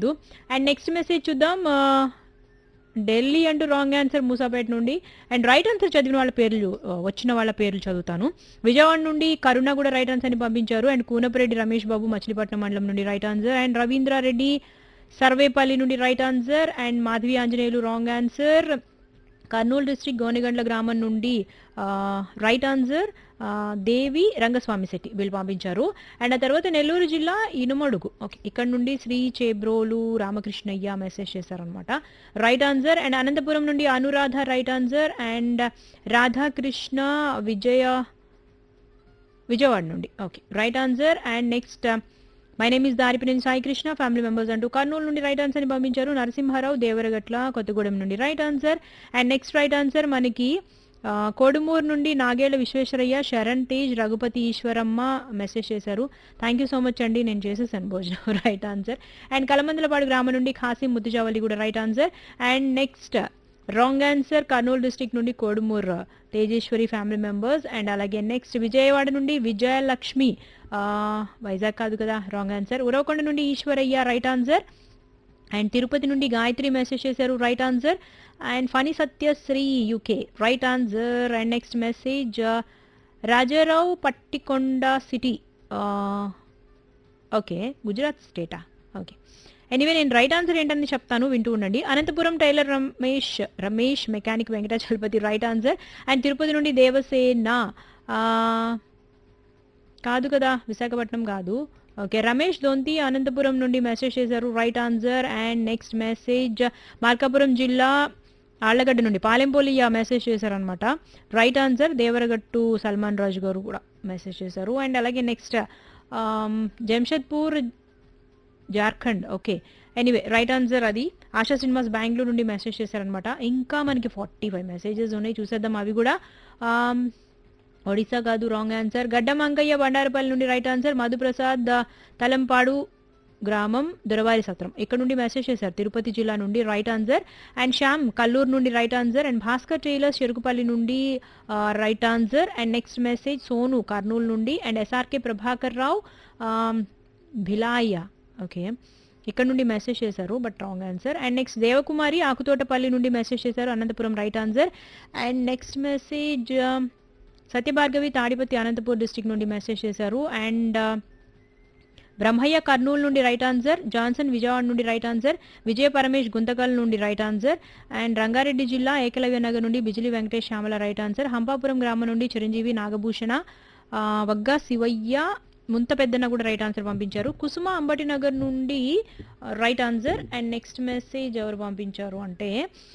మర్చిపోవద్దు and next message చూద్దాం ఆ, ఢిల్లీ అంటూ రాంగ్ ఆన్సర్ మూసాపేట నుండి అండ్ రైట్ ఆన్సర్ చదివిన వాళ్ళ పేర్లు ఆ, వచ్చిన వాళ్ళ పేర్లు చదువుతాను విజయవాడ నుండి కరుణ కూడా రైట్ ఆన్సర్ ని పంపించారు అండ్ కూనపరెడ్డి రమేష్ బాబు మచిలీపట్నం మండలం నుండి right answer and Ravindrareddy Sarvepalli నుండి right answer and Madhavi Anjaneyulu wrong answer Kurnool district Gonegandla గ్రామం నుండి ఆ, రైట్ ఆన్సర్ ఆ, దేవి రంగస్వామి శెట్టి వీళ్ళు పంపించారు అండ్ ఆ తర్వాత నెల్లూరు జిల్లా ఇనుమడుగు ఓకే ఇక్కడ నుండి శ్రీ చేబ్రోలు రామకృష్ణయ్య మెసేజ్ చేశారనమాట రైట్ ఆన్సర్ అండ్ అనంతపురం నుండి Anuradha right answer and Radhakrishna Vijaya Vijayawada నుండి okay right answer and next my name is Daripineni Sai Krishna family members అంటూ కర్నూలు నుండి రైట్ ఆన్సర్ ని పంపించారు నరసింహారావు దేవరగట్ల కొత్తగూడెం నుండి right answer and next right answer మనకి ఆ, కోడుమూరు నుండి నాగేళ్ల విశ్వేశ్వరయ్య శరణ్ తేజ్ రఘుపతి ఈశ్వరమ్మ మెసేజ్ చేశారు థ్యాంక్ యూ సో మచ్ అండి నేను చేసేసాను భోజనం రైట్ ఆన్సర్ అండ్ కలమందలపాడు గ్రామం నుండి ఖాసిం ముద్దుజావలి కూడా right answer and next wrong answer Kurnool district నుండి Kodumuru Tejeswari family members and అలాగే నెక్స్ట్ విజయవాడ నుండి విజయలక్ష్మి ఆ, వైజాగ్ కాదు కదా రాంగ్ ఆన్సర్ ఉరవకొండ నుండి Eswaraiah right answer and Tirupati నుండి గాయత్రి మెసేజ్ చేశారు right answer and Phani Satyasri UK right answer and next message Rajarao Pattikonda city okay Gujarat స్టేటా ఓకే ఎనీవే నేను రైట్ ఆన్సర్ ఏంటని చెప్తాను వింటూ ఉండండి Anantapuram tailor Ramesh Ramesh mechanic Venkatachalapathi right answer and Tirupati నుండి దేవసేన ఆ, కాదు కదా విశాఖపట్నం కాదు ఓకే రమేష్ దొంతి అనంతపురం నుండి మెసేజ్ చేశారు right answer and next message Markapuram జిల్లా ఆళ్లగడ్డ నుండి పాలెంపోలియా మెసేజ్ చేశారనమాట రైట్ ఆన్సర్ దేవరగట్టు సల్మాన్ రాజు గారు కూడా మెసేజ్ చేశారు అండ్ అలాగే next Jamshedpur Jharkhand okay anyway right answer అది ఆశా సినిమాస్ బెంగళూరు నుండి మెసేజ్ చేశారనమాట ఇంకా మనకి ఫార్టీ ఫైవ్ మెసేజెస్ ఉన్నాయి చూసేద్దాం అవి కూడా ఆమ్, ఒడిశా కాదు రాంగ్ ఆన్సర్ గడ్డం అంకయ్య బండారపల్లి నుండి రైట్ ఆన్సర్ మధుప్రసాద్ ఆ, తలంపాడు గ్రామం దొరవారి సత్రం ఇక్కడ నుండి మెసేజ్ చేశారు తిరుపతి జిల్లా నుండి right answer and Shyam Kalluru నుండి right answer and Bhaskar tailors Cherukupalli నుండి right answer and next message Sonu Kurnool నుండి and SRK Prabhakar Rao um, Bhilai okay ఇక్కడ నుండి మెసేజ్ చేశారు but wrong answer and next Devakumari Akuthotapalli నుండి మెసేజ్ చేశారు Anantapuram right answer and next message Satyabhargavi Tadipatri Anantapur district నుండి మెసేజ్ చేశారు అండ్ బ్రహ్మయ్య కర్నూలు నుండి రైట్ ఆన్సర్ జాన్సన్ విజయవాడ నుండి రైట్ ఆన్సర్ విజయ పరమేష్ గుంతకల్ నుండి రైట్ ఆన్సర్ అండ్ రంగారెడ్డి జిల్లా ఏకలవ్య నగర్ నుండి బిజిలి వెంకటేష్ శ్యామల రైట్ ఆన్సర్ హంపాపురం గ్రామం నుండి చిరంజీవి నాగభూషణ ఆ, వగ్గా శివయ్య ముంత పెద్దన కూడా రైట్ ఆన్సర్ పంపించారు కుసుమ అంబటి నగర్ నుండి right answer and next message ఎవరు పంపించారు అంటే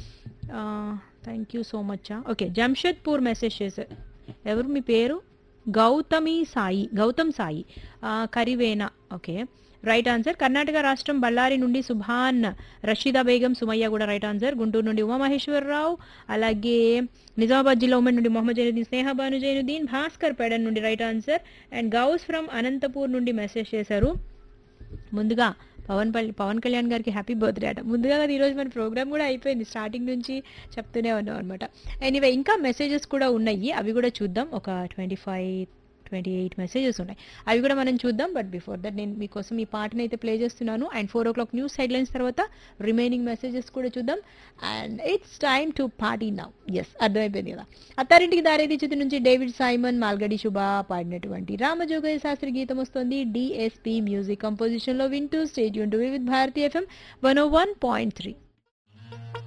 thank you so much okay Jamshedpur message చేశారు ఎవరు మీ పేరు గౌతమి సాయి గౌతమ్ సాయి ఆ, Karivena okay right answer Karnataka రాష్ట్రం బళ్ళారి నుండి సుభాన్ రషీదా బేగం సుమయ్య కూడా రైట్ ఆన్సర్ గుంటూరు నుండి ఉమామహేశ్వరరావు అలాగే నిజామాబాద్ జిల్లా ఉమెన్ నుండి మొహమ్మద్ జైనుద్దీన్ స్నేహ భాను జైనుద్దీన్ భాస్కర్ పేడన్ నుండి right answer and Gaus from Anantapur నుండి మెసేజ్ చేశారు ముందుగా పవన్ పల్లి పవన్ కళ్యాణ్ గారికి హ్యాపీ బర్త్డే అట ముందుగా కదా ఈరోజు మన ప్రోగ్రామ్ కూడా అయిపోయింది స్టార్టింగ్ నుంచి చెప్తూనే ఉన్నాం అనమాట ఎనీవే ఇంకా మెసేజెస్ కూడా ఉన్నాయి అవి కూడా చూద్దాం ఒక twenty five twenty eight messages ఉన్నాయి అవి కూడా మనం చూద్దాం బట్ బిఫోర్ దట్ నేను మీకోసం ఈ పాటని అయితే ప్లే చేస్తున్నాను and four o'clock news headlines తర్వాత రిమైనింగ్ మెసేజెస్ కూడా చూద్దాం and it's time to party now yes అర్థమైపోయింది కదా అత్తారింటికి దారేది చిత్ర నుంచి డేవిడ్ సైమన్ మాల్గడి శుభ పాడినటువంటి రామజోగయ్య శాస్త్రి గీతం వస్తుంది డిఎస్పి మ్యూజిక్ కంపోజిషన్ లో వింటూ స్టేట్ యూన్ to with Bharati FM one o one point three